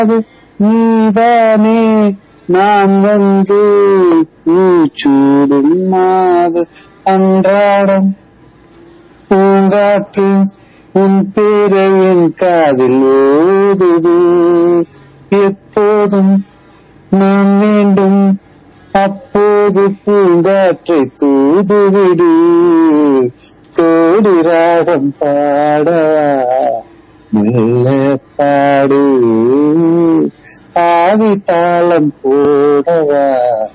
அது நீதானே நான் வந்து பூச்சூடும் மாது அன்றாடம் பூங்காற்று உன் பேரை என் காதில் ஓடுது எப்போதும் நான் வேண்டும் அப்போது பூங்காற்றை தூதுவிடு கோடி ராகம் பாடவா மெல்ல பாடு ஆதி தாளம் போடவா